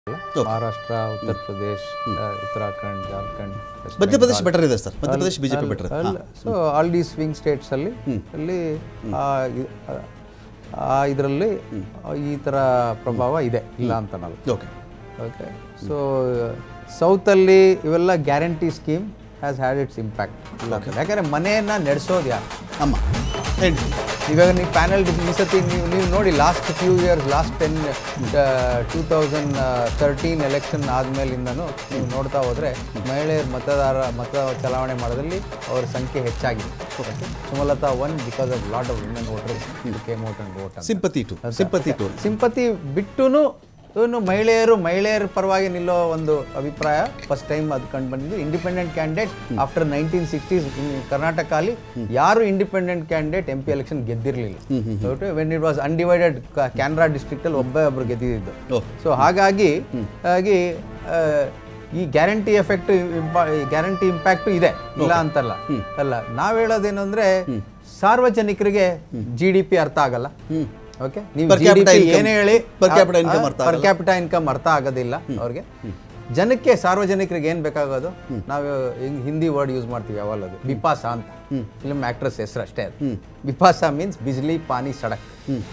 ಮಹಾರಾಷ್ಟ್ರ ಉತ್ತರ ಪ್ರದೇಶ್ ಆ, Uttarakhand Jharkhand west Madhya Pradesh better ಇದೆ sir Madhya Pradesh BJP better so all the swing states ಅಲ್ಲಿ ಅಲ್ಲಿ ಆ ಇ- ಆ ಇದರಲ್ಲಿ ಈ ಥರ ಪ್ರಭಾವ ಇದೆ ಇಲ್ಲ ಅಂತನಲ್ಲ ಓಕೆ ಓಕೆ ಸೊ ಸೌತಲ್ಲಿ ಇವೆಲ್ಲ guarantee scheme has had its impact ಇಲ್ಲ ಅಂತ ಯಾಕಂದರೆ ಮನೆಯನ್ನು ನಡೆಸೋದು ಯಾರು ಅಮ್ಮ ಹೇಳಿ ಇವಾಗ ನೀವು ಪ್ಯಾನಲ್ ಈ ಸತಿ ನೀವು ನೀವು ನೋಡಿ last few years last ten two thousand thirteen election ಆದಮೇಲಿಂದನೂ ನೀವು ನೋಡ್ತಾ ಹೋದರೆ ಮಹಿಳೆಯರು ಮತದಾರ ಮತ ಚಲಾವಣೆ ಮಾಡೋದ್ರಲ್ಲಿ ಅವರ ಸಂಖ್ಯೆ ಹೆಚ್ಚಾಗಿದೆ Okay? Sumalatha won because of lot of women voters came out and vote sympathy to sympathy to sympathy ಬಿಟ್ಟುನು ಇವನು ಮಹಿಳೆಯರು ಮಹಿಳೆಯರ ಪರವಾಗಿ ನಿಲ್ಲೋ ಒಂದು ಅಭಿಪ್ರಾಯ ಫಸ್ಟ್ ಟೈಮ್ ಅದು ಕಂಡು ಬಂದಿದ್ದು independent candidate after nineteen sixties Karnataka ಅಲ್ಲಿ ಯಾರು independent candidate M P election ಗೆದ್ದಿರಲಿಲ್ಲ when it was undivided Kanara district ಅಲ್ಲಿ ಒಬ್ಬ ಒಬ್ರು ಗೆದ್ದಿದ್ದು ಓ ಸೊ ಹಾಗಾಗಿ ಹಾಗಾಗಿ ಆ, ಈ ಗ್ಯಾರಂಟಿ ಎಫೆಕ್ಟ್ ಗ್ಯಾರಂಟಿ ಇಂಪ್ಯಾಕ್ಟ್ ಇದೆ ಇಲ್ಲ ಅಂತಲ್ಲ ಅಲ್ಲ ನಾವ್ ಹೇಳೋದೇನು ಅಂದ್ರೆ ಸಾರ್ವಜನಿಕರಿಗೆ ಜಿ ಡಿ ಪಿ ಅರ್ಥ ಆಗಲ್ಲ ಓಕೆ ನೀವು Per ಜಿ capita income- ಏನೇ ಹೇಳಿ per capita income ಅರ್ಥ ಪರ್ ಕ್ಯಾಪಿಟಾ ಇನ್ಕಮ್ ಅರ್ಥ ಆಗೋದಿಲ್ಲ ಅವ್ರಿಗೆ ಜನಕ್ಕೆ ಸಾರ್ವಜನಿಕರಿಗೆ ಏನ್ ಬೇಕಾಗೋದು ನಾವು ಹಿಂಗ್ ಹಿಂದಿ ವರ್ಡ್ ಯೂಸ್ ಮಾಡ್ತೀವಿ ಯಾವಾಗ ಅದು ಬಿಪಾಸ ಅಂತ ಫಿಲ್ಮ್ ಆಕ್ಟ್ರೆಸ್ ಹೆಸರು ಅಷ್ಟೇ ಅದು ಬಿಪಾಸ ಮೀನ್ಸ್ ಬಿಜ್ಲಿ ಪಾನಿ ಸಡಕ್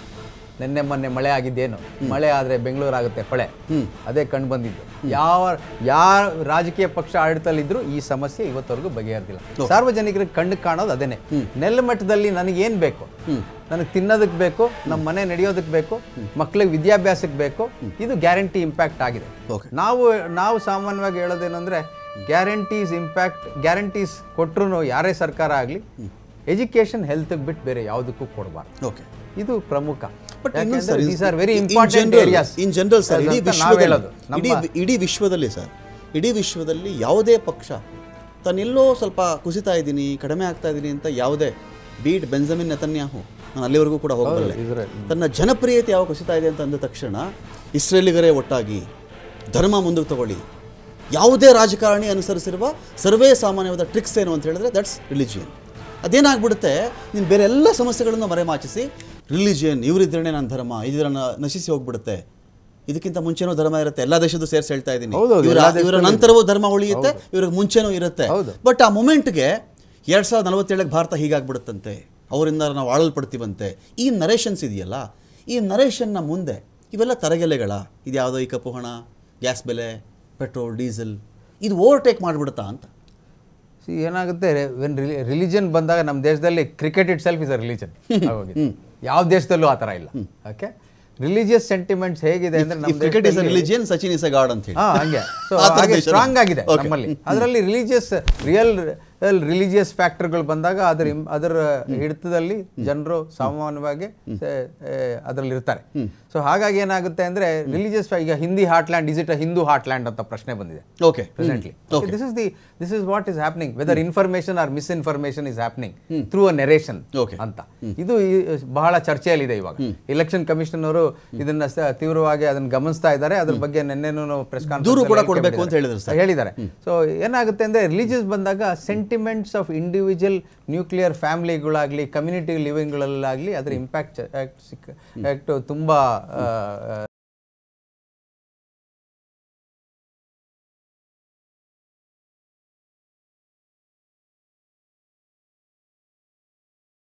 ನಿನ್ನೆ ಮೊನ್ನೆ ಮಳೆ ಆಗಿದ್ದೇನು ಮಳೆ ಆದ್ರೆ ಬೆಂಗಳೂರು ಆಗುತ್ತೆ ಹೊಳೆ ಅದೇ ಕಂಡು ಬಂದಿದ್ದು ಯಾವ ಯಾವ ರಾಜಕೀಯ ಪಕ್ಷ ಆಡಳಿತದಲ್ಲಿದ್ರು ಈ ಸಮಸ್ಯೆ ಇವತ್ತವರೆಗೂ ಬಗೆಹರಿದಿಲ್ಲ ಸಾರ್ವಜನಿಕರಿಗೆ ಕಣ್ಣು ಕಾಣೋದು ಅದೇನೆ ನೆಲ ಮಟ್ಟದಲ್ಲಿ ನನಗೆ ಏನ್ ಬೇಕು ನನಗೆ ತಿನ್ನೋದಕ್ಕೆ ಬೇಕು ನಮ್ಮ ಮನೆ ನಡೆಯೋದಕ್ಕೆ ಬೇಕು ಮಕ್ಕಳಿಗೆ ವಿದ್ಯಾಭ್ಯಾಸಕ್ಕೆ ಬೇಕು ಇದು ಗ್ಯಾರಂಟಿ ಇಂಪ್ಯಾಕ್ಟ್ ಆಗಿದೆ Okay. ನಾವು ನಾವು ಸಾಮಾನ್ಯವಾಗಿ ಹೇಳೋದೇನೆಂದ್ರೆ ಗ್ಯಾರಂಟೀಸ್ ಇಂಪ್ಯಾಕ್ಟ್ ಗ್ಯಾರಂಟೀಸ್ ಕೊಟ್ಟರು ಯಾರೇ ಸರ್ಕಾರ ಆಗಲಿ ಎಜುಕೇಶನ್ ಹೆಲ್ತ್ಗೆ ಬಿಟ್ಟು ಬೇರೆ ಯಾವುದಕ್ಕೂ ಕೊಡಬಾರ್ದು ಓಕೆ ಇದು ಪ್ರಮುಖ ಬಟ್ ಇನ್ನು sir these are very important areas in general sir ಇಡೀ ವಿಶ್ವದಲ್ಲಿ ಹೇಳೋದು ಇಡೀ ಇಡೀ ವಿಶ್ವದಲ್ಲಿ ಸರ್ ಇಡೀ ವಿಶ್ವದಲ್ಲಿ ಯಾವುದೇ ಪಕ್ಷ ತಾನೆಲ್ಲೋ ಸ್ವಲ್ಪ ಕುಸಿತಾ ಇದ್ದೀನಿ ಕಡಿಮೆ ಆಗ್ತಾ ಇದ್ದೀನಿ ಅಂತ ಯಾವುದೇ ಬೀಟ್ ಬೆಂಜಮಿನ್ ನೆತನ್ಯಾಹು ನಾನು ಅಲ್ಲಿವರೆಗೂ ಕೂಡ ಹೋಗಬಲ್ಲೆ ಇಸ್ರೇಲ್ ತನ್ನ ಜನಪ್ರಿಯತೆ ಯಾವ ಕುಸಿತಾ ಇದೆ ಅಂತ ಅಂದ ತಕ್ಷಣ ಇಸ್ರೇಲಿಗರೇ ಒಟ್ಟಾಗಿ ಧರ್ಮ ಮುಂದಕ್ಕೆ ತಗೊಳ್ಳಿ ಯಾವುದೇ ರಾಜಕಾರಣಿ ಅನುಸರಿಸಿರುವ ಸರ್ವೇ ಸಾಮಾನ್ಯವಾದ ಟ್ರಿಕ್ಸ್ ಏನು ಅಂತ ಹೇಳಿದ್ರೆ ದಟ್ಸ್ ರಿಲಿಜಿಯನ್ ಅದೇನಾಗ್ಬಿಡುತ್ತೆ ನೀನು ಬೇರೆ ಎಲ್ಲ ಸಮಸ್ಯೆಗಳನ್ನು ಮರೆಮಾಚಿಸಿ ರಿಲಿಜಿಯನ್ ಇವರಿದ್ರೇ ನನ್ನ ಧರ್ಮ ಇದ್ರ ನಶಿಸಿ ಹೋಗ್ಬಿಡುತ್ತೆ ಇದಕ್ಕಿಂತ ಮುಂಚೆನೂ ಧರ್ಮ ಇರುತ್ತೆ ಎಲ್ಲ ದೇಶದ್ದು ಸೇರಿಸಿ ಹೇಳ್ತಾ ಇದ್ದೀನಿ ಹೌದೌದು, ಇವರ ಎಲ್ಲ ಇವರ ನಂತರವೂ ಧರ್ಮ ಉಳಿಯುತ್ತೆ ಇವ್ರಿಗೆ ಮುಂಚೆನೂ ಇರುತ್ತೆ ಹೌದು. ಬಟ್ ಆ ಮೊಮೆಂಟ್ಗೆ ಎರಡು ಸಾವಿರದ ನಲವತ್ತೇಳಕ್ಕೆ ಭಾರತ ಹೀಗಾಗ್ಬಿಡುತ್ತಂತೆ ಅವರಿಂದ ನಾವು ಆಳಲ್ಪಡ್ತೀವಂತೆ ಈ ನರೇಷನ್ಸ್ ಇದೆಯಲ್ಲ ಈ ನರೇಷನ್ನ ಮುಂದೆ ಇವೆಲ್ಲ ತರಗೆಲೆಗಳ ಇದು ಯಾವುದೋ ಈ ಕಪ್ಪು ಹಣ ಗ್ಯಾಸ್ ಬೆಲೆ ಪೆಟ್ರೋಲ್ ಡೀಸೆಲ್ ಇದು ಓವರ್ಟೇಕ್ ಮಾಡಿಬಿಡುತ್ತಾ ಅಂತ See, ಏನಾಗುತ್ತೆ ವೆನ್ ರಿಲಿಜನ್ ಬಂದಾಗ ನಮ್ಮ ದೇಶದಲ್ಲಿ cricket itself is a religion ಆಗೋಗಿದೆ ಯಾವ ದೇಶದಲ್ಲೂ ಆ ಥರ ಇಲ್ಲ ಓಕೆ ರಿಲಿಜಿಯಸ್ ಸೆಂಟಿಮೆಂಟ್ಸ್ ಹೇಗಿದೆ ಅಂದ್ರೆ ನಮ್ಮ ಕ್ರಿಕೆಟ್ ಇಸ್ ದೇಶದಲ್ಲಿ- religion Sachin is a god ಅಂತ ಹೇಳಿ ಹಾ ಹಂಗೆ ಸೊ ಆ ಥರ ಹಾಗೆ ದೇಶ ಸ್ಟ್ರಾಂಗ್ ನಮ್ದು. ಆಗಿದೆ Okay. ನಮ್ಮಲ್ಲಿ ಅದರಲ್ಲಿ ರಿಲಿಜಿಯಸ್ ರಿಯಲ್ ರಿಲಿಜಿಯಸ್ ಫ್ಯಾಕ್ಟರ್ಗಳು ಬಂದಾಗ ಅದರ ಇಂ- ಅದರ ಹಿಡಿತದಲ್ಲಿ ಜನರು ಸಾಮಾನ್ಯವಾಗಿ ಅದರಲ್ಲಿ ಇರ್ತಾರೆ ಸೊ ಹಾಗಾಗಿ ಏನಾಗುತ್ತೆ ಅಂದ್ರೆ ರಿಲಿಜಿಯಸ್ ಈಗ Hindi heartland is it a Hindu heartland ಅಂತ ಪ್ರಶ್ನೆ ಬಂದಿದೆ okay presently this is the this is what is happening whether information or misinformation is happening through a narration Okay. ಅಂತ ಇದು ಈ- ಬಹಳ ಚರ್ಚೆಯಲ್ಲಿದೆ ಇವಾಗ ಎಲೆಕ್ಷನ್ ಕಮಿಷನ್ ಅವರು ಇದನ್ನ ಸ- ತೀವ್ರವಾಗಿ ಅದನ್ನ ಗಮನಿಸ್ತಾ ಇದ್ದಾರೆ ಅದ್ರ ಬಗ್ಗೆ ನಿನ್ನೆನೂ ಪ್ರೆಸ್ ದೂರು ಕೂಡ ಕೊಡ್ಬೇಕು ಅಂತ ಹೇಳಿದ್ರು ಸರ್. ಹೇಳಿದ್ದಾರೆ ಸೊ ಏನಾಗುತ್ತೆ ಅಂದ್ರೆ ರಿಲಿಜಿಯಸ್ ಬಂದಾಗ ಸೆಂಟಿಮೆಂಟ್ಸ್ ಆಫ್ ಇಂಡಿವಿಜುವಲ್ ನ್ಯೂಕ್ಲಿಯರ್ ಫ್ಯಾಮಿಲಿಗಳಾಗ್ಲಿ ಕಮ್ಯುನಿಟಿ ಲಿವಿಂಗ್ಗಳಲ್ಲಾಗಲಿ ಅದರ ಇಂಪ್ಯಾಕ್ಟ್ ಆಕ್ಟ್ ತುಂಬಾ